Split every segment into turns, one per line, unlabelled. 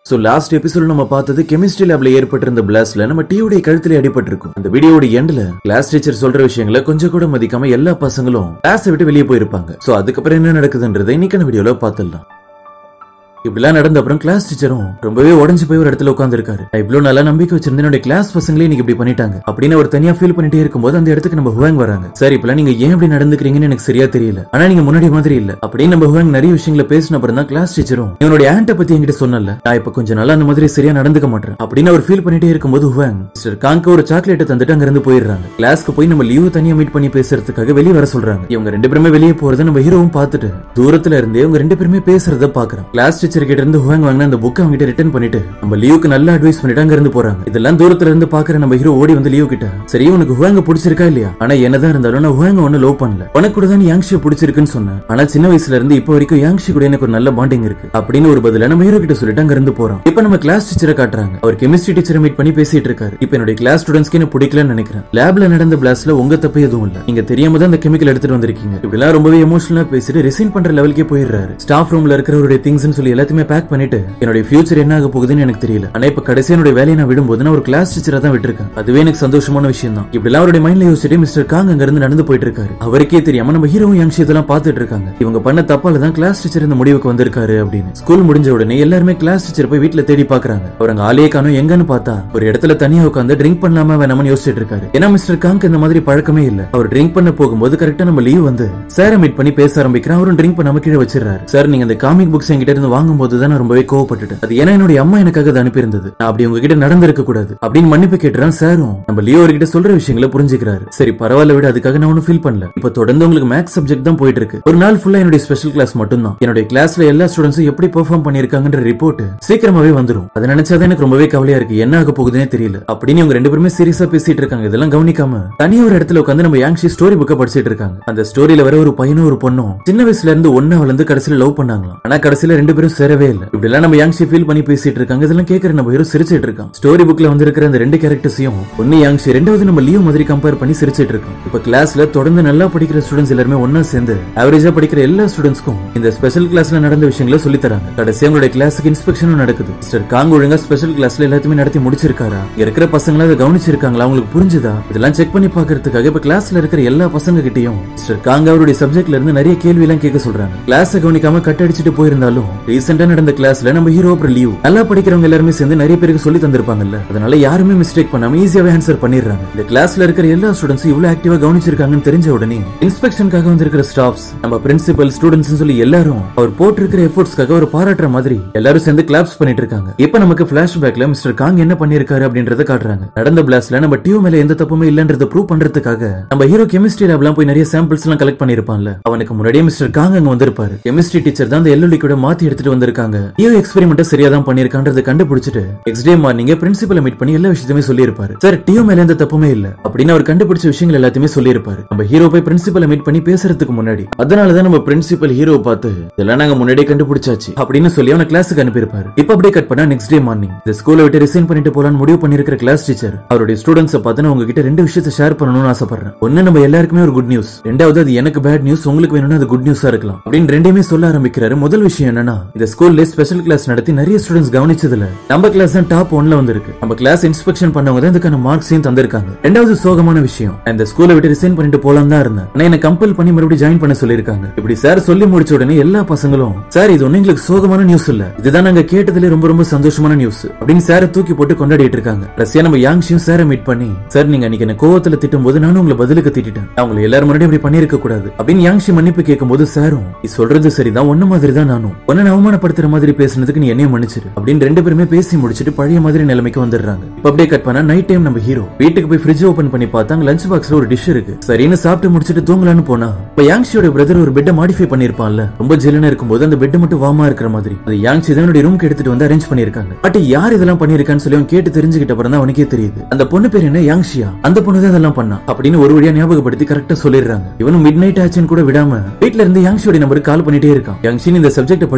so last episode நம்ம பார்த்தது chemistry லேப்ல ஏற்பட்டிருந்த பிளாஸ்ட்ல நம்ம டீயோட கழுத்துல அடிபட்டிருக்கும் அந்த வீடியோட எண்ட்ல கிளாஸ் டீச்சர் சொல்ற விஷயங்களை கொஞ்சம் கூட மதிக்காம எல்லா பசங்களும் கிளாஸ் விட்டு வெளியே போயிருப்பாங்க சோ அதுக்கப்புறம் என்ன நடக்குதுன்றதை இன்னைக்கான வீடியோல பார்த்துடலாம் இப்படிலாம் நடந்த அப்புறம் கிளாஸ் டீச்சரும் ரொம்பவே உடஞ்சு போய் ஒரு இடத்துல உட்காந்துருக்காரு இவ்வளவு நல்லா நம்பிக்கை வச்சிருந்த என்னுடைய கிளாஸ் பசங்களே இன்னைக்கு இப்படி பண்ணிட்டாங்க அப்படின்னு அவர் தனியா ஃபீல் பண்ணிட்டே இருக்கும்போது அந்த இடத்துக்கு நம்ம ஹுவாங் வராங்க சார் இப்பெல்லாம் நீங்க ஏன் இப்படி நடந்துக்கிறீங்கன்னு எனக்கு சரியா தெரியல ஆனா நீங்க முன்னாடி மாதிரி இல்ல அப்படின்னு நம்ம ஹுவாங் நிறைய விஷயங்களை பேசின அப்புறம் தான் கிளாஸ் டீச்சரும் இவனுடைய ஆண்ட பத்தி என்கிட்ட சொன்னல நான் இப்ப கொஞ்சம் நாளா அந்த மாதிரி சரியா நடந்துக்க மாட்டேன் அப்படின்னு அவர் ஃபீல் பண்ணிட்டே இருக்கும்போது ஹுவாங் மிஸ்டர் காங்க ஒரு சாக்லேட்டை தந்துட்டு அங்க இருந்து போயிடுறாங்க கிளாஸ்க்கு போய் நம்ம லீவ் தனியா மீட் பண்ணி பேசுறதுக்காக வெளியே வர சொல்றாங்க இவங்க ரெண்டு பேருமே வெளியே போறத நம்ம ஹீரோவும் பார்த்துட்டு தூரத்துல இருந்தே இவங்க ரெண்டு பேருமே பேசுறத பாக்குறோம் கிளாஸ் டீச்சர் கிட்ட இருந்து ஹுவாங் வாங்கின அந்த புக் அவங்க கிட்ட ரிட்டர்ன் பண்ணிட்டு நம்ம லீவுக்கு நல்ல அட்வைஸ் பண்ணிட்டு அங்க இருந்து போறாங்க இதெல்லாம் தூரத்துல இருந்து பாக்குற நம்ம ஹீரோ ஓடி வந்து லீவ் கிட்ட சரி உனக்கு ஹுவாங்க பிடிச்சிருக்கா இல்லையா ஆனா என்னதான் இருந்தாலும் நான் ஹுவாங்க ஒண்ணு லவ் பண்ணல உனக்கு கூட தான் யாங்ஷி பிடிச்சிருக்குன்னு சொன்னேன் ஆனா சின்ன வயசுல இருந்து இப்போ வரைக்கும் யாங்ஷி கூட எனக்கு ஒரு நல்ல பாண்டிங் இருக்கு அப்படின்னு ஒரு பதில நம்ம ஹீரோ கிட்ட சொல்லிட்டு அங்க இருந்து போறோம் இப்போ நம்ம கிளாஸ் டீச்சரை காட்டுறாங்க அவர் கெமிஸ்ட்ரி டீச்சரை மீட் பண்ணி பேசிட்டு இருக்காரு இப்போ என்னுடைய கிளாஸ் ஸ்டூடெண்ட்ஸ்க்கு என்ன பிடிக்கலன்னு நினைக்கிறேன் லேப்ல நடந்த பிளாஸ்ட்ல உங்க தப்பு எதுவும் இல்ல நீங்க தெரியாம தான் அந்த கெமிக்கல் எடுத்துட்டு வந்திருக்கீங்க இப்படிலாம் ரொம்பவே எமோஷனலா பேசிட்டு ரிசைன் பண்ற லெவலுக்கே போயிடுறாரு ஸ்டாஃப் ரூம்ல இருக்கிறவருடைய திங்ஸ் சொல்லி எல்லாத்தையுமே பேக் பண்ணிட்டு என்னுடைய ஃபியூச்சர் என்ன ஆக போகுதுன்னு எனக்கு தெரியல ஆனா இப்ப கடைசி என்னுடைய வேலையை நான் விடும்போது நான் ஒரு கிளாஸ் டீச்சரா தான் விட்டுருக்கேன் அதுவே எனக்கு சந்தோஷமான விஷயம் தான் இப்படி அவருடைய மைண்ட்ல யோசிச்சுட்டு மிஸ்டர் காங் அங்க இருந்து நடந்து போயிட்டு இருக்காரு அவருக்கே தெரியாம நம்ம ஹீரோவும் யங்ஷி இதெல்லாம் பாத்துட்டு இருக்காங்க இவங்க பண்ண தப்பால தான் கிளாஸ் டீச்சர் இந்த முடிவுக்கு வந்திருக்காரு அப்படின்னு ஸ்கூல் முடிஞ்ச உடனே எல்லாருமே கிளாஸ் டீச்சர் போய் வீட்டுல தேடி பாக்குறாங்க அவர் அங்க ஆளே காணும் எங்கன்னு பார்த்தா ஒரு இடத்துல தனியா உட்காந்து ட்ரிங்க் பண்ணலாமா வேணாமனு யோசிச்சுட்டு இருக்காரு ஏன்னா மிஸ்டர் காங்க் இந்த மாதிரி பழக்கமே இல்ல அவர் ட்ரிங்க் பண்ண போகும்போது கரெக்டா நம்ம லீவ் வந்து சாரை மீட் பண்ணி பேச ஆரம்பிக்கிறேன் அவரும் ட்ரிங்க் பண்ணாம கீழே வச்சிடறாரு சார் நீங்க அந்த காமிக் புக்ஸ் என்கிட்ட இருந்து வாங்கும்போது தான் நான் ரொம்பவே கோவப்பட்டுட்டேன் அது ஏன்னா என்னுடைய அம்மா எனக்காக அதை அனுப்பியிருந்தது நான் அப்படி உங்ககிட்ட நடந்திருக்க கூடாது அப்படின்னு மன்னிப்பு கேட்டுறான் சாரும் நம்ம லியோ அவர்கிட்ட சொல்ற விஷயங்களை புரிஞ்சுக்கிறாரு சரி பரவாயில்ல விட அதுக்காக நான் ஒன்னும் ஃபீல் பண்ணல இப்ப தொடர்ந்து உங்களுக்கு மேக்ஸ் சப்ஜெக்ட் தான் போயிட்டு இருக்கு ஒரு நாள் ஃபுல்லா என்னுடைய ஸ்பெஷல் கிளாஸ் மட்டும் தான் என்னுடைய கிளாஸ்ல எல்லா ஸ்டூடெண்ட்ஸும் எப்படி பெர்ஃபார்ம் பண்ணிருக்காங்கன்ற ரிப்போர்ட் சீக்கிரமாவே வந்துரும் அதை நினைச்சாதான் எனக்கு ரொம்பவே கவலையா இருக்கு என்ன ஆக போகுதுன்னே தெரியல அப்படின்னு இவங்க ரெண்டு பேருமே சீரியஸா பேசிட்டு இருக்காங்க இதெல்லாம் கவனிக்காம தனியா ஒரு இடத்துல உட்காந்து நம்ம யாங்ஷி ஸ்டோரி புக்க படிச்சிட்டு இருக்காங்க அந்த ஸ்டோரியில வர ஒரு பையனும் ஒரு பொண்ணும் சின்ன வயசுல இருந்து ஒன்னா வளர்ந்து கடைசியில லவ் பண்ணாங்களாம் ஆனா கடைசியில ரெண்டு பேரும் சேரவே இல்ல இப்படி எல்லாம் நம்ம யாங்ஷி ஃபீல் பண்ணி பேசிட்டு இருக்காங்க இதெல்லாம் கேட்கற நம்ம ஹீரோ சிரிச்சிட்டு இருக்கான் ஸ்டோரி புக்ல வந்திருக்கிற அந்த ரெண்டு கேரக்டர்ஸையும் ஒன்னு யாங்ஷி ரெண்டாவது நம்ம லியோ மாதிரி கம்பேர் பண்ணி சிரிச்சிட்டு இருக்கோம் இப்ப கிளாஸ்ல தொடர்ந்து நல்லா படிக்கிற ஸ்டூடெண்ட்ஸ் எல்லாருமே ஒன்னா சேர்ந்து ஆவரேஜா படிக்கிற எல்லா ஸ்டூடெண்ட்ஸ்க்கும் இந்த ஸ்பெஷல் கிளாஸ்ல நடந்த விஷயங்களை சொல்லி தராங்க கடைசி அவங்களுடைய கிளாஸுக்கு இன்ஸ்பெக்ஷனும் நடக்குது மிஸ்டர் காங் ஒழுங்கா ஸ்பெஷல் கிளாஸ்ல எல்லாத்தையுமே நடத்தி முடிச்சிருக்காரா இங்க இருக்கிற பசங்கள அதை கவனிச்சிருக்காங்களா அவங்களுக்கு புரிஞ்சுதா இதெல்லாம் செக் பண்ணி பாக்குறதுக்காக இப்ப கிளாஸ்ல இருக்கிற எல்லா பசங்க கிட்டயும் மிஸ்டர் காங் அவருடைய சப்ஜெக்ட்ல இருந்து நிறைய கேள்வி எல்லாம் கேட்க சொல்றாங்க கிளாஸ் கவனிக்காம கட் அடிச்சுட்டு போயிருந்தாலும் ரீசெண்டா நடந்த கிளாஸ்ல நம்ம ஹீரோ அப்புறம் லீவ் நல்லா படிக்கிறவங்க எல்லாருமே சேர்ந்து நிறைய பேருக்கு சொல்லி தந்திருப்பாங்கல்ல அதனால யாருமே மிஸ்டேக் பண்ணாம ஈஸியாவே ஆன்சர் பண்ணிடுறாங்க இந்த கிளாஸ்ல இருக்கிற எல்லா ஸ்டூடெண்ட்ஸும் இவ்வளவு ஆக்டிவா கவனிச்சிருக்காங்கன்னு தெரிஞ்ச உடனே இன்ஸ்பெக்ஷனுக்காக வந்திருக்கிற ஸ்டாஃப்ஸ் நம்ம பிரின்சிபல் ஸ்டூடெண்ட்ஸ் சொல்லி எல்லாரும் அவர் போட்டிருக்கிற எஃபோர்ட்ஸ்க்காக ஒரு பாராட்டுற மாதிரி எல்லாரும் சேர்ந்து கிளாப்ஸ் பண்ணிட்டு இருக்காங்க இப்ப நமக்கு பிளாஷ்பேக்ல மிஸ்டர் காங் என்ன பண்ணிருக்காரு அப்படின்றத காட்டுறாங்க நடந்த பிளாஸ்ட்ல நம்ம டியூ மேல எந்த தப்புமே இல்லன்றத ப்ரூவ் பண்றதுக்காக நம்ம ஹீரோ கெமிஸ்ட்ரி லேப்லாம் போய் நிறைய சாம்பிள்ஸ் எல்லாம் கலெக்ட் பண்ணிருப்பான்ல அவனுக்கு முன்னாடியே மிஸ்டர் காங் அங்க வந்திருப்பாரு கெமிஸ்ட்ரி டீச்சர் தான் அந்த எல்லோ லிக்விட மாத்தி எடுத்துட்டு வந்திருக்காங்க டியூ எக்ஸ்பெரிமெண்ட் சரியா தான் பண்ணிருக்கான்றத கண்டுபிடிச்சிட்டு நெக்ஸ்ட் டே மார்னிங் பிரின்சிபலை மீட் பண்ணி எல்லா விஷயத்தையுமே சொல்லியிருப்பாரு சார் டியூ மேல எந்த தப்புமே இல்ல அப்படின்னு அவர் கண்டுபிடிச்ச விஷயங்கள் எல்லாத்தையுமே சொல்லியிருப்பாரு நம்ம ஹீரோ போய் பிரின்சிபலை மீட் பண்ணி பேசுறதுக்கு முன்னாடி அதனாலதான் நம்ம பிரின்சிபல் ஹீரோ பார்த்து இதெல்லாம் நாங்க முன்னாடியே கண்டுபிடிச்சாச்சு அப்படின்னு சொல்லி அவனை கிளாஸுக்கு அனுப்பியிருப்பாரு இப்ப அப்படியே கட் பண்ணா நெக்ஸ்ட் டே மார்னிங் இந்த ஸ்கூலை விட்டு ரிசைன் பண்ணிட்டு போலான்னு முடிவு பண்ணிருக்கிற கிளாஸ் டீச்சர் அவருடைய ஸ்டூடெண்ட்ஸ் பார்த்து நான் உங்ககிட்ட ரெண்டு விஷயத்தை ஷேர் பண்ணணும்னு ஆசைப்படுறேன் ஒன்னு நம்ம எல்லாருக்குமே ஒரு குட் நியூஸ் ரெண்டாவது அது எனக்கு பேட் நியூஸ் உங்களுக்கு வேணும்னா அது குட் நியூஸா இருக்கலாம் அப்படின்னு ரெண்டையுமே சொல்ல ஆரம்பிக்கிறாரு முதல் விஷயம் என்னன்னா இந்த ஸ்கூல்ல ஸ்பெஷல் கிளாஸ் நடத்தி நிறைய ஸ்டூடெண்ட்ஸ் கவனிச்சதுல நம்ம கிளாஸ் தான் டாப் ஒன்ல வந்திருக்கு நம்ம கிளாஸ் இன்ஸ்பெக்ஷன் பண்ணவங்க தான் இதுக்கான மார்க்ஸையும் தந்திருக்காங்க ரெண்டாவது சோகமான விஷயம் நான் இந்த ஸ்கூலை விட்டு ரிசைன் பண்ணிட்டு போலாம் தான் இருந்தேன் ஆனா என்ன கம்பல் பண்ணி மறுபடியும் ஜாயின் பண்ண சொல்லிருக்காங்க இப்படி சார் சொல்லி முடிச்ச உடனே எல்லா பசங்களும் சார் இது ஒண்ணு எங்களுக்கு சோகமான நியூஸ் இல்ல இதுதான் நாங்க கேட்டதுல ரொம்ப ரொம்ப சந்தோஷமான நியூஸ் அப்படின்னு சாரை தூக்கி போட்டு கொண்டாடிட்டு இருக்காங்க கடைசியா நம்ம யாங்ஷியும் சாரை மீட் பண்ணி சார் நீங்க அன்னைக்கு என்ன கோவத்துல திட்டும் போது நானும் உங்களை பதிலுக்கு திட்டிட்டேன் நான் உங்களை எல்லாரும் முன்னாடி இப்படி பண்ணிருக்க கூடாது அப்படின்னு யாங்ஷி மன்னிப்பு கேட்கும் போது சாரும் நீ சொல்றது சரிதான் ஒண்ணு மாதிரி தான் நானும் உன்னை அவமானப்படுத்துற மாதிரி பேசுனதுக்கு நீ என்னையும் மன்னிச்சிரு அப்படின்னு ரெண்டு பேருமே பேசி முடிச்சிட்டு பழைய மாதிரி நிலைமைக்கு வந்துடுறாங்க இப்ப அப்படியே கட் பண்ணா நைட் டைம் நம்ம ஹீரோ வீட்டுக்கு போய் ஃப்ரிட்ஜ் ஓபன் பண்ணி பார்த்தா அங்க லஞ்ச் பாக்ஸ்ல ஒரு டிஷ் இருக்கு சரின்னு சாப்பிட்டு முடிச்சிட்டு தூங்கலான்னு போனா இப்ப யாங்ஷியோட பிரதர் ஒரு பெட்டை மாடிஃபை பண்ணிருப்பான்ல ரொம்ப ஜில்லுன்னு இருக்கும்போது அந்த பெட் மட்டும் வாமா இருக்கிற மாதிரி அது யாங்ஷி தான் என்னுடைய ரூம்க்கு எடுத்துட்டு வந்து அரேஞ்ச் பண்ணிருக்காங்க பட் யார் இதெல்லாம் பண்ணிருக்கான்னு சொல்லி அவன் கேட்டு தெரிஞ்சுக்கிட்ட அப்புறம் தான் அவனுக்கே தெரியுது அந்த பொண்ணு பேர் என்ன யாங்ஷியா அந்த பொண்ணு தான் இதெல்லாம் பண்ணா அப்படின்னு ஒரு வழியா ஞாபகப்படுத்தி கரெக்டா சொல்லிடுறாங்க இவனும் மிட் நைட் ஆச்சுன்னு கூட விடாம வீட்ல இருந்து யாங்ஷியோட நம்பருக்கு கால் பண்ணிட்டே இருக்கான் யாங்ஷின் இந்த சப்ஜெக்ட் படிச்சியா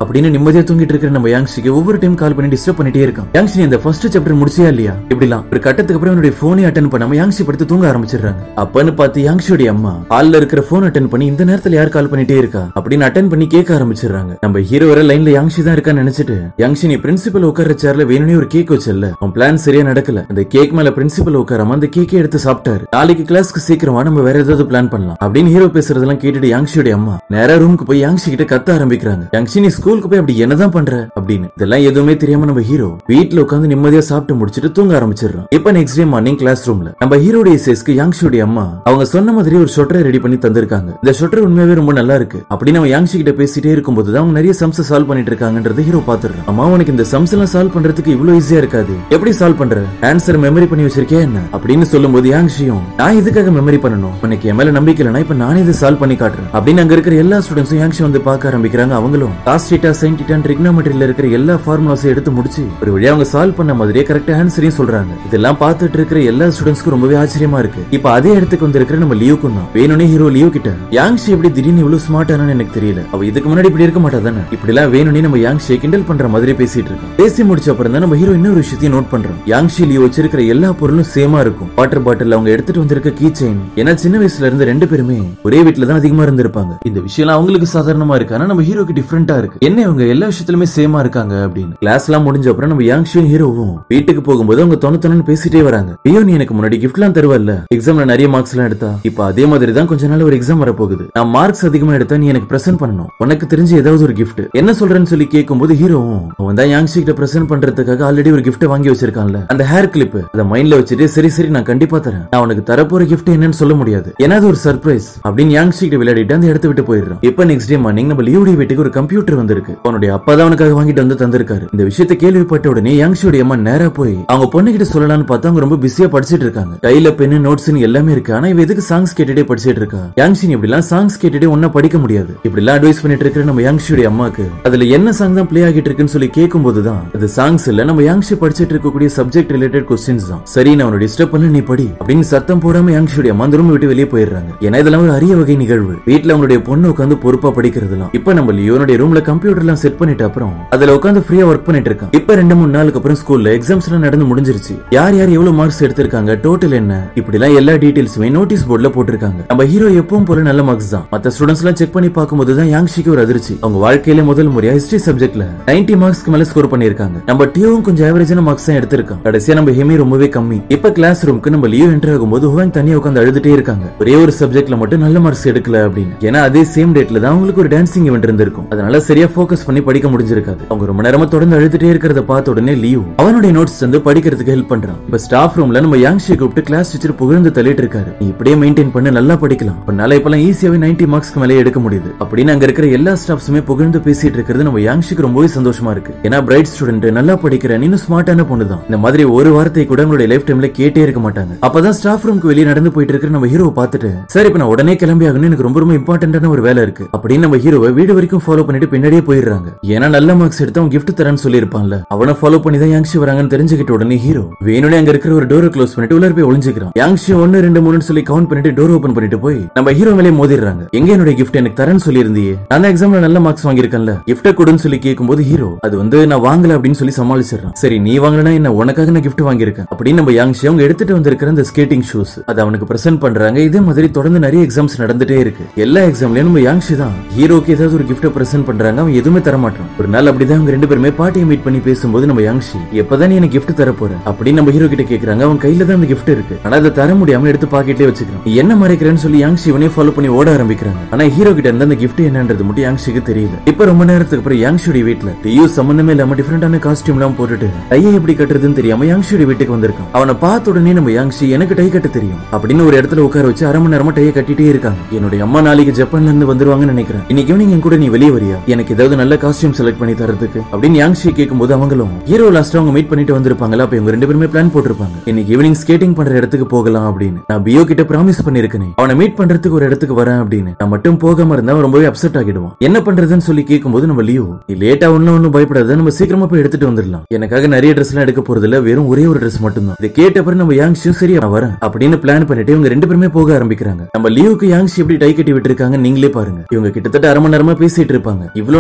அப்படின்னு நிம்மதியா தூங்கிட்டு இருக்கிற நம்ம யாங்ஷிக்கு ஒவ்வொரு டைம் கால் பண்ணி டிஸ்டர்ப் பண்ணிட்டே இருக்கான் யாங்ஷி நீ இந்த ஃபர்ஸ்ட் சாப்டர் முடிச்சியா இல்லையா இப்படிலாம் ஒரு கட்டத்துக்கு அப்புறம் என்னுடைய போனே அட்டன் பண்ணாம யாங்ஷி படுத்து தூங்க ஆரம்பிச்சிடுறாங்க அப்பன்னு பார்த்து யாங்ஷியோட அம்மா ஹால்ல இருக்கிற போன் அட்டன் பண்ணி இந்த நேரத்துல யார் கால் பண்ணிட்டே இருக்கா அப்படின்னு அட்டன் பண்ணி கேட்க ஆரம்பிச்சிடுறாங்க நம்ம ஹீரோ வர லைன்ல யாங்ஷி தான் இருக்கான்னு நினைச்சிட்டு யாங்ஷி நீ பிரின்சிபல் உட்கார சேர்ல வேணும்னே ஒரு கேக் வச்சல உன் பிளான் சரியா நடக்கல அந்த கேக் மேல பிரின்சிபல் உட்காராம அந்த கேக்கே எடுத்து சாப்பிட்டாரு நாளைக்கு கிளாஸ்க்கு சீக்கிரமா நம்ம வேற ஏதாவது பிளான் பண்ணலாம் அப்படின்னு ஹீரோ பேசுறதெல்லாம் கேட்டுட்டு யாங்ஷியோட அம்மா நேரா ரூமுக்கு போய் யாங்ஷி கிட்ட கத்த ஆரம்பிக்கிறாங்க யாங்ஷி நீ ஸ்கூலுக்கு போய் அப்படி என்னதான் பண்ற அப்படின்னு இதெல்லாம் எதுவுமே தெரியாம நம்ம ஹீரோ வீட்ல உட்காந்து நிம்மதியா சாப்பிட்டு முடிச்சிட்டு தூங்க ஆரம்பிச்சிடுறோம் இப்ப நெக்ஸ்ட் டே மார்னிங் கிளாஸ் ரூம்ல நம்ம ஹீரோடைய சேஸ்க்கு யாங்ஷியோட அம்மா அவங்க சொன்ன மாதிரி ஒரு ஷொட்டரை ரெடி பண்ணி தந்திருக்காங்க இந்த ஷொட்டர் உண்மையாவே ரொம்ப நல்லா இருக்கு அப்படின்னு அவன் யாங்ஷி கிட்ட பேசிட்டே இருக்கும்போது தான் அவங்க நிறைய சம்ஸ் சால்வ் பண்ணிட்டு இருக்காங்கன்றத ஹீரோ பாத்துறான் அம்மா உனக்கு இந்த சம்ஸ் எல்லாம் சால்வ் பண்றதுக்கு இவ்வளவு ஈஸியா இருக்காது எப்படி சால்வ் பண்ற ஆன்சர் மெமரி பண்ணி வச்சிருக்கே என்ன அப்படின்னு சொல்லும்போது யாங்ஷியும் நான் இதுக்காக மெமரி பண்ணணும் உனக்கு என் மேல நம்பிக்கை இல்லைனா இப்ப நானே இதை சால்வ் பண்ணி காட்டுறேன் அப்படின்னு அங்க இருக்கிற எல்லா ஸ்டூடெண்ட்ஸும் யாங்ஷி வந்து பார்க்க ஆரம்பிக்கிறாங்க அவங்களும் காஸ் டீட்டா சைன் டீட்டா ட்ரிக்னாமெட்ரியில இருக்கிற எல்லா ஃபார்முலாஸையும் எடுத்து முடிச்சு ஒரு வழியா அவங்க சால்வ் பண்ண மாதிரியே கரெக்டா ஆன்சரையும் சொல்றாங்க இதெல்லாம் பார்த்துட்டு இருக்கிற எல்லா ஸ்டூடெண்ட்ஸ்க்கும் ரொம்பவே ஆச்சரியமா இருக்கு இப்ப அதே இடத்துக்கு வந்திருக்கிற நம்ம லியோக்கும் தான் வேணும்னே ஹீரோ லியோ கிட்ட யாங்ஷி எப்படி திடீர்னு இவ்வளவு ஸ்மார்ட் ஆனான்னு எனக்கு தெரியல அவ இதுக்கு முன்னாடி இப்படி இருக்க மாட்டா தானே இப்படி எல்லாம் வேணும்னே நம்ம யாங்ஷியை கிண்டல் பண்ற மாதிரி பேசிட்டு இருக்கோம் பேசி முடிச்ச அப்புறம் தான் நம்ம ஹீரோ இன்னொரு விஷயத்தையும் நோட் பண்றோம் யாங்ஷி லியோ வச்சிருக்கிற எல்லா பொருளும் சேமா இருக்கும் வாட்டர் பாட்டில் அவங்க எடுத்துட்டு வந்திருக்க கீ செயின் ஏன்னா சின்ன வயசுல இருந்து ரெண்டு பேருமே ஒரே வீட்ல தான் அதிகமா இருந்திருப்பாங்க இந்த விஷயம் அவங்களுக்கு சாதாரணமா இருக்கு ஆனா நம்ம ஹீரோக்கு டிஃபரெண்டா இருக்கு என்ன இவங்க எல்லா விஷயத்திலுமே சேமா இருக்காங்க அப்படின்னு கிளாஸ் எல்லாம் முடிஞ்ச அப்புறம் நம்ம யாங்ஷியும் ஹீரோவும் வீட்டுக்கு போகும்போது அவங்க தொண தொணன்னு பேசிட்டே வராங்க ஐயோ நீ எனக்கு முன்னாடி கிஃப்ட் எல்லாம் தருவல்ல எக்ஸாம்ல நிறைய மார்க்ஸ் எல்லாம் எடுத்தா இப்ப அதே மாதிரி தான் கொஞ்ச நாள் ஒரு எக்ஸாம் வரப்போகுது நான் மார்க்ஸ் அதிகமா எடுத்தா நீ எனக்கு பிரசன்ட் பண்ணணும் உனக்கு தெரிஞ்ச ஏதாவது ஒரு கிஃப்ட் என்ன சொல்றேன்னு சொல்லி கேட்கும்போது ஹீரோவும் அவன் தான் யாங்ஷி கிட்ட பிரசன்ட் பண்றதுக்காக ஆல்ரெடி ஒரு கிஃப்ட் வாங்கி வச்சிருக்கான்ல அந்த ஹேர் கிளிப் அதை மைண்ட்ல வச்சுட்டு சரி சரி நான் கண்டிப்பா தரேன் நான் உனக்கு தரப்போற கிஃப்ட் என்னன்னு சொல்ல முடியாது ஏன்னா அது ஒரு சர்ப்ரைஸ் அப்படின்னு யாங்ஷி கிட்ட விளையாடிட்டு அந்த இடத்த விட்டு போயிடுறான் இப்ப நெக்ஸ்ட் டே மார்னிங் நம்ம லியோடி வீட்டுக்கு ஒரு கம்ப்யூட்டர் வந்திருக்கு அவனுடைய அப்பா தான் அவனுக்காக வாங்கிட்டு வந்து தந்திருக்காரு இந்த விஷயத்தை கேள்விப்பட்ட உடனே யாங்ஷியோட அம்மா நேரா போய் அவங்க பொண்ணு கிட்ட சொல்லலாம்னு பார்த்தா அவங்க ரொம்ப பிஸியா படிச்சிட்டு இருக்காங்க கையில பென்னு நோட்ஸ் எல்லாமே இருக்கு ஆனா இவ எதுக்கு சாங்ஸ் கேட்டுட்டே படிச்சிட்டு இருக்கா யாங்ஷின் இப்படி எல்லாம் சாங்ஸ் கேட்டுட்டே ஒன்னா படிக்க முடியாது இப்படி எல்லாம் அட்வைஸ் பண்ணிட்டு இருக்கிற நம்ம யாங்ஷியோட அம்மாக்கு அதுல என்ன சாங் தான் பிளே ஆகிட்டு இருக்குன்னு சொல்லி கேட்கும் போதுதான் அது சாங்ஸ் இல்ல நம்ம யாங்ஷி படிச்சிட்டு இருக்கக்கூடிய சப்ஜெக்ட் ரிலேட்டட் கொஸ்டின்ஸ் தான் சரி நான் அவனை டிஸ்டர்ப் பண்ண நீ படி அப்படின்னு சத்தம் போடாம யாங்ஷியோட அம்மா அந்த room விட்டு வெளியே போயிடுறாங்க ஏன்னா இதெல்லாம் ஒரு அரிய வகை நிகழ்வு வீட்ல அவனுடைய பொண்ணு உட்காந்து பொறுப்பா படிக்கிறதுலாம் இப்ப நம்ம லியோனுடைய ரூம்ல கம்ப்யூட்டர் எல்லாம் செட் பண்ணிட்ட அப்புறம் அதுல உட்காந்து ஃப்ரீயா ஒர்க் பண்ணிட்டு இருக்கான் இப்ப ரெண்டு மூணு நாளுக்கு அப்புறம் ஸ்கூல்ல எக்ஸாம்ஸ் எல்லாம் நடந்து முடிஞ்சிருச்சு யார் யார் எவ்வளவு மார்க்ஸ் எடுத்திருக்காங்க டோட்டல் என்ன இப்படி எல்லாம் எல்லா டீடைல்ஸுமே நோட்டீஸ் போர்டுல போட்டிருக்காங்க நம்ம ஹீரோ எப்பவும் போல நல்ல மார்க்ஸ் தான் மத்த ஸ்டூடெண்ட்ஸ் எல்லாம் செக் பண்ணி பார்க்கும்போது தான் யாங்ஷிக்கு ஒரு அதிர்ச்சி அவங்க வாழ்க்கையில முதல் முறையா ஹிஸ்டரி சப்ஜெக்ட்ல 90 மார்க்ஸ்க்கு மேல ஸ்கோர் பண்ணிருக்காங்க நம்ம டியோவும் கொஞ்சம் ஆவரேஜான மார்க்ஸ் தான் எடுத்திருக்கான் கடைசியா நம்ம ஹெமி ரொம்பவே கம்மி இப்ப கிளாஸ் ரூமுக்கு நம்ம லியோ என்டர் ஆகும்போது ஹுவாங் தனியா உட்காந்து அழுதுட்டே இருக்காங்க ஒரே ஒரு சப்ஜெக்ட்ல மட்டும் நல்ல மார்க்ஸ் எடுக்கல அப்படின்னு ஏன்னா அதே சேம் டேட்ல தான் அவங்களுக்கு ஒரு டான்சிங் இவெண்ட் இருந்திருக்கும் அதனால சரியா ஃபோக்கஸ் பண்ணி படிக்க முடிஞ்சிருக்காது அவங்க ரொம்ப நேரமா தொடர்ந்து அழுதுட்டே இருக்கிறத பார்த்த உடனே லியோ அவனுடைய நோட்ஸ் வந்து படிக்கிறதுக்கு ஹெல்ப் பண்றான் இப்ப ஸ்டாஃப் ரூம்ல நம்ம யாங்ஷியை கூப்பிட்டு கிளாஸ் டீச்சர் புகழ்ந்து தள்ளிட்டு இருக்காரு நீ இப்படியே மெயின்டைன் பண்ணி நல்லா படிக்கலாம் உன்னால இப்பெல்லாம் ஈஸியாவே 90 மார்க்ஸ்க்கு மேலே எடுக்க முடியுது அப்படின்னு அங்க இருக்கிற எல்லா ஸ்டாஃப்ஸுமே புகழ்ந்து பேசிட்டு இருக்கிறது நம்ம யாங்ஷிக்கு ரொம்பவே சந்தோஷமா இருக்கு ஏன்னா பிரைட் ஸ்டூடெண்ட் நல்லா படிக்கிற இன்னும் ஸ்மார்ட்டான பொண்ணு தான் இந்த மாதிரி ஒரு வார்த்தை கூட உங்களுடைய லைஃப் டைம்ல கேட்டே இருக்க மாட்டாங்க அப்பதான் ஸ்டாஃப் ரூமுக்கு வெளியே நடந்து போயிட்டு இருக்கிற நம்ம ஹீரோவை பார்த்துட்டு சார் இப்ப நான் உடனே கிளம்பி ஆகணும் எனக்கு ரொம்ப ரொம்ப இம்பார்ட்டன்டான ஒரு வேலை இருக்கு அப்படின்னு நம்ம ஹீரோவை வீடு வரைக்கும் ஃபாலோ பண்ணிட்டு பின்னாடியே போயிடுறாங்க ஏன்னா நல்ல மார்க்ஸ் எடுத்து அவன் கிஃப்ட் தரேன்னு சொல்லியிருப்பான்ல அவனை ஃபாலோ பண்ணி தான் யாங்ஷி வராங்கன்னு தெரிஞ்சுக்கிட்ட உடனே ஹீரோ வேணும்னே அங்க இருக்கிற ஒரு டோரை க்ளோஸ் பண்ணிட்டு உள்ள போய் ஒளிஞ்சுக்கிறான் யாங்ஷி ஒன்னு ரெண்டு மூணுன்னு சொல்லி கவுண்ட் பண்ணிட்டு டோர் ஓபன் பண்ணிட்டு போய் நம்ம ஹீரோ மேலே மோதிடுறாங்க எங்க என்னுடைய கிஃப்ட் எனக்கு தரேன்னு சொல்லியிருந்தியே நான் எக்ஸாம்ல நல்ல மார்க்ஸ் வாங்கியிருக்கேன்ல கிஃப்ட கொடுன்னு சொல்லி கேட்கும்போது ஹீரோ அது வந்து நான் வாங்கல அப்படின்னு சொல்லி சமாளிச்சிடறான் சரி நீ வாங்கினா என்ன உனக்காக நான் கிஃப்ட் வாங்கியிருக்கேன் அப்படின்னு நம்ம யாங்ஷி அவங்க எடுத்துட்டு வந்திருக்கிற அந்த ஸ்கேட்டிங் ஷூஸ் அதை அவனுக்கு பிரசன்ட் பண்றாங்க இதே மாதிரி தொடர்ந்து நிறைய எக்ஸாம்ஸ் நடந்துட்டே இருக்கு எல்லா எக்ஸாம்லயும் நம்ம யாங்ஷி தான் ஹீரோக்கு ஏதாவது ஒரு கிஃப்ட் பிரசன்ட் பண்றாங்க அவன் எதுவுமே தர மாட்டான் ஒரு நாள் அப்படிதான் அவங்க ரெண்டு பேருமே பார்ட்டியை மீட் பண்ணி பேசும்போது நம்ம யாங்ஷி எப்பதான் நீ எனக்கு கிஃப்ட் தர போற அப்படின்னு நம்ம ஹீரோ கிட்ட கேக்குறாங்க அவன் கையில தான் அந்த கிஃப்ட் இருக்கு ஆனா அதை தர முடியாம எடுத்து பாக்கெட்லயே வச்சுக்கிறான் நீ என்ன மறைக்கிறேன்னு சொல்லி யாங்ஷி இவனே ஃபாலோ பண்ணி ஓட ஆரம்பிக்கிறாங்க ஆனா ஹீரோ கிட்ட இருந்த அந்த கிஃப்ட் என்னன்றது மட்டும் யாங்ஷிக்கு தெரியல இப்ப ரொம்ப நேரத்துக்கு அப்புறம் யாங்ஷியோட வீட்ல டியூ சம்பந்தமே இல்லாம டிஃபரெண்டான காஸ்டியூம் எல்லாம் போட்டுட்டு டையை எப்படி கட்டுறதுன்னு தெரியாம யாங்ஷியோட வீட்டுக்கு வந்திருக்கான் அவனை பார்த்த உடனே நம்ம யாங்ஷி எனக்கு டை கட்ட தெரியும் அப்படின்னு ஒரு இடத்துல உட்கார வச்சு அரை மணி நேரமா டையை கட்டிட்டே இருக்காங்க என்னுடைய அம்மா நாளைக்கு ஜப்பான்ல இருந்து வந்துருவாங்கன்னு நினைக்கிறேன் இன்னைக்கு ஈவினிங் என் கூட நீ வெளியே வரியா எனக்கு ஏதாவது நல்ல காஸ்டியூம் செலக்ட் பண்ணி தரதுக்கு அப்படின்னு யாங்ஷி கேட்கும்போது அவங்களும் ஹீரோ லாஸ்ட் அவங்க மீட் பண்ணிட்டு வந்திருப்பாங்களா அப்ப இவங்க ரெண்டு பேருமே பிளான் போட்டிருப்பாங்க இன்னைக்கு ஈவினிங் ஸ்கேட்டிங் பண்ற இடத்துக்கு போகலாம் அப்படின்னு நான் பியோ கிட்ட ப்ராமிஸ் பண்ணிருக்கேன் அவனை மீட் பண்றதுக்கு ஒரு இடத்துக்கு வரேன் அப்படின்னு நான் மட்டும் போகாம இருந்தா அவன் ரொம்பவே அப்செட் ஆகிடுவான் என்ன பண்றதுன்னு சொல்லி கேட்கும்போது நம்ம லியோ நீ லேட்டா ஒன்னும் ஒன்னும் பயப்படாத நம்ம சீக்கிரமா போய் எடுத்துட்டு வந்துடலாம் எனக்காக நிறைய ட்ரெஸ் எல்லாம் எடுக்க போறது இல்ல வெறும் ஒரே ஒரு ட்ரெஸ் மட்டும் தான் இதை கேட்ட பிறகு நம்ம யாங்ஷியும் சரி நான் வரேன் அப்படின்னு பிளான் பண்ணிட்டு இவங்க ரெண்டு பேருமே போக ஆரம்பிக்கிறாங்க நம்ம லியோக்கு யாங்ஷி எப்படி டை கட்டி விட்டுருக்காங்க நீங்களே பாருங்க இவங்க கிட்டத்தட்ட அரை மணி நேரமா பேசிட்டு இருப்பாங்க இவ்வளவு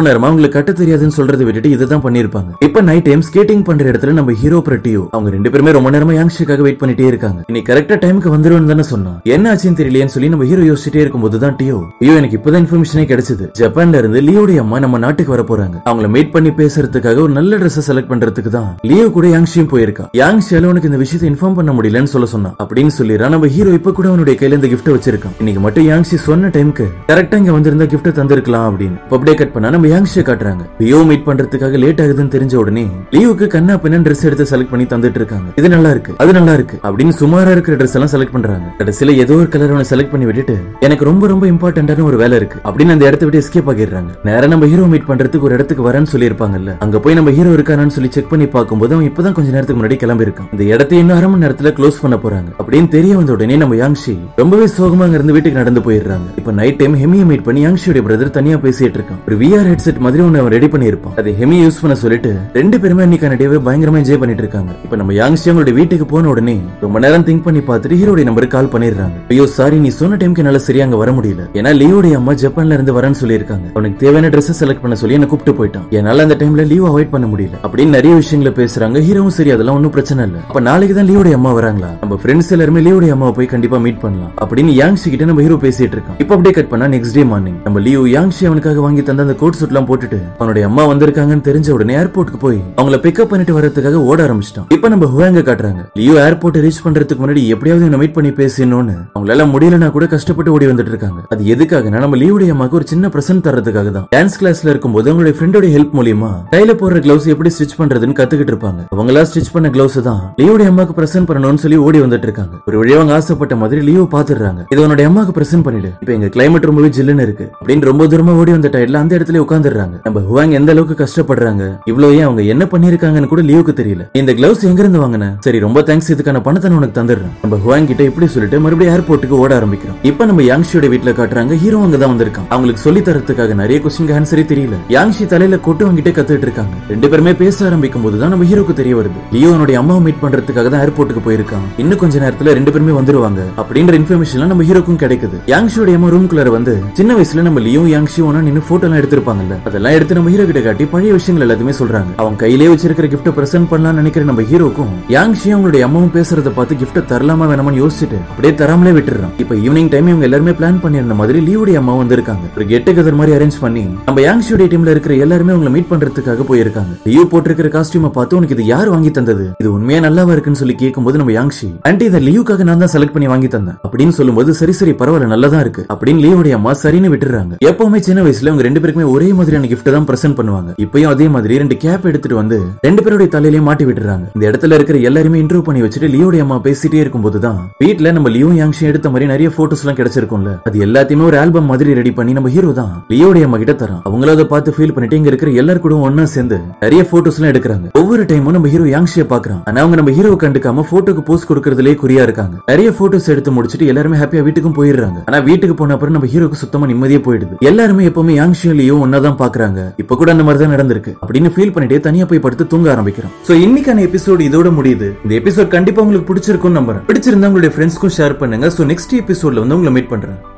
இவ்வளவு நேரமா அவங்களுக்கு கட்ட தெரியாதுன்னு சொல்றதை விட்டுட்டு இதை தான் பண்ணிருப்பாங்க இப்ப நைட் டைம் ஸ்கேட்டிங் பண்ற இடத்துல நம்ம ஹீரோ பிரட்டியோ அவங்க ரெண்டு பேருமே ரொம்ப நேரமா யாங்ஷிக்காக வெயிட் பண்ணிட்டே இருக்காங்க இன்னைக்கு கரெக்டா டைமுக்கு வந்துருவேன் தானே சொன்னா என்ன ஆச்சுன்னு தெரியலையேன்னு சொல்லி நம்ம ஹீரோ யோசிச்சுட்டே இருக்கும்போது தான் டியோ ஐயோ எனக்கு இப்பதான் இன்ஃபர்மேஷனே கிடைச்சது ஜப்பான்ல இருந்து லியோடைய அம்மா நம்ம நாட்டுக்கு வர போறாங்க அவங்கள மீட் பண்ணி பேசுறதுக்காக ஒரு நல்ல ட்ரெஸ் செலக்ட் பண்றதுக்கு தான் லியோ கூட யாங்ஷியும் போயிருக்கா யாங்ஷியால உனக்கு இந்த விஷயத்தை இன்ஃபார்ம் பண்ண முடியலன்னு சொல்ல சொன்னா அப்படின்னு சொல்லிடுறா நம்ம ஹீரோ இப்ப கூட அவனுடைய கையில இந்த கிஃப்ட் வச்சிருக்கான் இன்னைக்கு மட்டும் யாங்ஷி சொன்ன டைம்க்கு கரெக்டா இங்க வந்திருந்தா கிஃப்ட் தந்திருக்கலாம் அப்படின்னு இப்ப அப்படியே கட் பண்ணா நம்ம யாங்ஷியை காட்டுறாங்க லியோ மீட் பண்றதுக்காக லேட் ஆகுதுன்னு தெரிஞ்ச உடனே லியோக்கு கண்ணா பின்ன ட்ரெஸ் எடுத்து செலக்ட் பண்ணி தந்துட்டு இருக்காங்க இது நல்லா இருக்கு அது நல்லா இருக்கு அப்படின்னு சுமாரா இருக்கிற ட்ரெஸ் எல்லாம் செலக்ட் பண்றாங்க கடைசியில ஏதோ ஒரு கலர் ஒன்று செலக்ட் பண்ணி விட்டுட்டு எனக்கு ரொம்ப ரொம்ப இம்பார்ட்டன்டான ஒரு வேலை இருக்கு அப்படின்னு அந்த இடத்த விட்டு எஸ்கேப் ஆகிடுறாங்க நேரா நம்ம ஹீரோ மீட் பண்றதுக்கு ஒரு இடத்துக்கு வரேன்னு சொல்லியிருப்பாங்கல்ல அங்க போய் நம்ம ஹீரோ இருக்காரான்னு சொல்லி செக் பண்ணி பார்க்கும்போது அவன் இப்பதான் கொஞ்ச நேரத்துக்கு முன்னாடி கிளம்பி இருக்கான் இந்த இடத்தை இன்னும் அரை மணி நேரத்துல க்ளோஸ் பண்ண போறாங்க அப்படின்னு தெரிய வந்த உடனே நம்ம யாங்ஷி ரொம்பவே சோகமா அங்க இருந்து வீட்டுக்கு நடந்து போயிடுறாங்க இப்ப நைட் டைம் ஹெமியை மீட் பண்ணி யாங்ஷியோட பிரதர் தனியா பேசிட்டு இருக்கான் ஒரு விஆர் ஹெட்செட் மாதிரி ஒன்னு அவன் ரெடி பண்ணியிருப்பான் அதை ஹெமி யூஸ் பண்ண சொல்லிட்டு ரெண்டு பேருமே இன்னைக்கான டேவை பயங்கரமா என்ஜாய் பண்ணிட்டு இருக்காங்க இப்ப நம்ம யாங்ஷி அவங்களோட வீட்டுக்கு போன உடனே ரொம்ப நேரம் திங்க் பண்ணி பார்த்துட்டு ஹீரோடைய நம்பருக்கு கால் பண்ணிடுறாங்க ஐயோ சாரி நீ சொன்ன டைம்க்கு என்னால சரியா அங்க வர முடியல ஏன்னா லியோடைய அம்மா ஜப்பான்ல இருந்து வரேன்னு சொல்லியிருக்காங்க அவனுக்கு தேவையான ட்ரெஸ் செலக்ட் பண்ண சொல்லி என்ன கூப்பிட்டு போயிட்டான் என்னால அந்த டைம்ல லீவ் அவாய்ட் பண்ண முடியல அப்படின்னு நிறைய விஷயங்களை பேசுறாங்க ஹீரோவும் சரி அதெல்லாம் ஒன்னும் பிரச்சனை இல்ல அப்ப நாளைக்கு தான் லியோடைய அம்மா வராங்களா நம்ம ஃப்ரெண்ட்ஸ் எல்லாருமே லியோடைய அம்மாவை போய் கண்டிப்பா மீட் பண்ணலாம் அப்படின்னு யாங்ஷி கிட்ட நம்ம ஹீரோ பேசிட்டு இருக்கான் இப்ப அப்படியே கட் பண்ணா நெக்ஸ்ட் டே மார்னிங் நம்ம லியோ யாங்ஷி அவனுக்காக வாங்கி தந்த அந்த கோட் சூட் எல்லாம் போட்டுட்டு அவனுடைய அம்மா வந்திருக்காங்கன்னு தெரிஞ்ச உடனே ஏர்போர்ட்டுக்கு போய் அவங்கள பிக்கப் பண்ணிட்டு வரதுக்காக ஓட ஆரம்பிச்சிட்டான் இப்ப நம்ம ஹுவாங்க காட்டுறாங்க லியோ ஏர்போர்ட் ரீச் பண்றதுக்கு முன்னாடி எப்படியாவது என்ன மீட் பண்ணி பேசணும்னு அவங்களால முடியலனா கூட கஷ்டப்பட்டு ஓடி வந்துட்டு இருக்காங்க அது எதுக்காகனா நம்ம லியோடைய அம்மாக்கு ஒரு சின்ன பிரசன்ட் தரதுக்காக தான் டான்ஸ் கிளாஸ்ல இருக்கும்போது அவங்களுடைய ஃப்ரெண்டோட ஹெல்ப் மூலியமா கையில போடுற கிளவுஸ் எப்படி ஸ்டிச் பண்றதுன்னு கத்துக்கிட்டு இருப்பாங்க அவங்களா ஸ்டிச் பண்ண கிளவுஸ் தான் லியோடைய அம்மாக்கு பிரசன்ட் பண்ணணும்னு சொல்லி ஓடி வந்துட்டு இருக்காங்க ஒரு வழியா அவங்க ஆசைப்பட்ட மாதிரி லியோ பாத்துறாங்க இது உன்னோட அம்மாக்கு பிரசன்ட் பண்ணிடு இப்ப எங்க கிளைமேட் ரொம்பவே ஜில்லுன்னு இருக்கு அப்படின்னு ரொம்ப தூரமா ஓடி வந்த டயர்ல அந்த இடத்துல உட்காந்துடுறாங்க நம்ம ஹுவாங் எந்த அளவுக்கு கஷ்டப்படுறாங்க இவ்வளவு ஏன் அவங்க என்ன பண்ணிருக்காங்கன்னு கூட லியோக்கு தெரியல இந்த கிளவுஸ் எங்க இருந்து வாங்கின சரி ரொம்ப தேங்க்ஸ் இதுக்கான பணத்தை நான் உனக்கு தந்துடுறேன் நம்ம ஹுவாங் கிட்ட இப்படி சொல்லிட்டு மறுபடியும் ஏர்போர்ட்டுக்கு ஓட ஆரம்பிக்கிறோம் இப்ப நம்ம யாங்ஷியோட வீட்ல காட்டுறாங்க ஹீரோ அங்க தான் வந்திருக்கான் அவங்களுக்கு சொல்லி தரத்துக்காக நிறைய கொஸ்டின் ஆன்சரே தெரியல யாங்ஷி தலையில கொட்டு வாங்கிட்டே கத்துட்டு இருக்காங்க ரெண்டு பேருமே பேச ஆரம்பிக்கும் போது தான் நம்ம ஹீரோக்கு தெரிய வருது லியோனுடைய அம்மாவை மீட் பண்றதுக்காக தான் ஏர்போர்ட்டுக்கு போயிருக்கான் இன்னும் கொஞ்ச நேரத்துல ரெண்டு பேருமே வந்துருவாங்க அப்படின்ற இன்ஃபர்மேஷன் நம்ம ஹீரோக்கும் கிடைக்குது யாங்ஷியோட அம்மா ரூம்குள்ளார வந்து சின்ன வயசுல நம்ம லியோ யாங்ஷி ஒன்னா நின்னு போட்டோ எல்லாம் எடுத்திருப்பாங்கல்ல அதெல்லாம் எடுத்து நம்ம ஹீரோ கிட்ட காட்டி பழைய விஷயங்கள் எல்லாத்தையுமே சொல்றாங்க அவன் கையிலே வச்சிருக்கிற கிஃப்ட் பிரசன்ட் பண்ணலாம்னு நினைக்கிற நம்ம ஹீரோக்கும் யாங்ஷி அவங்களுடைய அம்மாவும் பேசுறத பார்த்து கிஃப்ட் தரலாமா வேணாமான்னு யோசிச்சுட்டு அப்படியே தராமலே விட்டுறான் இப்ப ஈவினிங் டைம் இவங்க எல்லாருமே பிளான் பண்ணியிருந்த மாதிரி லீவுடைய அம்மா வந்திருக்காங்க ஒரு கெட் டுகெதர் மாதிரி அரேஞ்ச் பண்ணி நம்ம யாங்ஷியோட டீம்ல இருக்கிற எல்லாருமே உங்களை மீட் பண்றதுக்காக போயிருக்காங்க லியூ போட்டிருக்கிற காஸ்டியூமை பார்த்து உனக்கு இது யார் வாங்கி தந்தது இது உண்மையா நல்லாவா இருக்குன்னு சொல்லி கேட்கும்போது நம்ம யாங்ஷி ஆன்டி இதை லியூக்காக நான் தான் செலக்ட் பண்ணி வாங்கி தந்தேன் அப்படின்னு சொல்லும்போது சரி சரி பரவாயில்ல நல்லதா இருக்கு அப்படின்னு லியோடைய அம்மா சரின்னு விட்டுறாங்க எப்பவுமே சின்ன வயசுல அவங்க ரெண்டு பேருக்குமே ஒரே மாதிரியான gift தான் பிரசன்ட் பண்ணுவாங்க இப்பயும் அதே மாதிரி ரெண்டு கேப் எடுத்துட்டு வந்து ரெண்டு பேருடைய தலையிலயும் மாட்டி விட்டுறாங்க இந்த இடத்துல இருக்கிற எல்லாருமே இன்டர்வியூ பண்ணி வச்சுட்டு லியோடைய அம்மா பேசிட்டே இருக்கும்போது தான் வீட்ல நம்ம லியோ யாங்ஷி எடுத்த மாதிரி நிறைய போட்டோஸ் எல்லாம் கிடைச்சிருக்கும்ல அது எல்லாத்தையுமே ஒரு ஆல்பம் மாதிரி ரெடி பண்ணி நம்ம ஹீரோ தான் லியோடைய அம்மா கிட்ட தரான் அவங்களும் அதை பார்த்து ஃபீல் பண்ணிட்டு இங்க இருக்கிற எல்லாரும் கூட ஒன்னா சேர்ந்து நிறைய போட்டோஸ் எல்லாம் எடுக்கிறாங்க ஒவ்வொரு டைமும் நம்ம ஹீரோ யாங்ஷிய பாக்குறான் ஆனா அவங்க நம்ம ஹீரோ கண்டுக்காம போட்டோக்கு போஸ்ட் கொடுக்கறதுலயே குறியா இருக்காங்க நிறைய போட்டோஸ் எடுத்து முடிச்சிட்டு எல்லாருமே ஹாப்பியா வீட்டுக்கும் போயிடுறாங்க ஆனா வீட்டுக்கு போன அப்புறம் நம்ம ஹீரோக்கு சுத்தமா நிம்மதியே போயிடுது எல்லாருமே எப்பவுமே யாங்ஷியும் லியோ ஒன்னா தான் பாக்குறாங்க இப்ப கூட அந்த மாதிரி தான் நடந்திருக்கு அப்படின்னு ஃபீல் பண்ணிட்டே தனியா போய் படுத்து தூங்க ஆரம்பிக்கிறோம் சோ இன்னைக்கான எபிசோடு இதோட முடியுது இந்த எபிசோட் கண்டிப்பா உங்களுக்கு பிடிச்சிருக்கும் நம்புறேன் பிடிச்சிருந்தா உங்களுடைய ஃப்ரெண்ட்ஸ்க்கும் ஷேர் பண்ணுங்க சோ நெக்ஸ்ட் எபிசோட்ல வந்து உங்களை மீட் பண்றேன்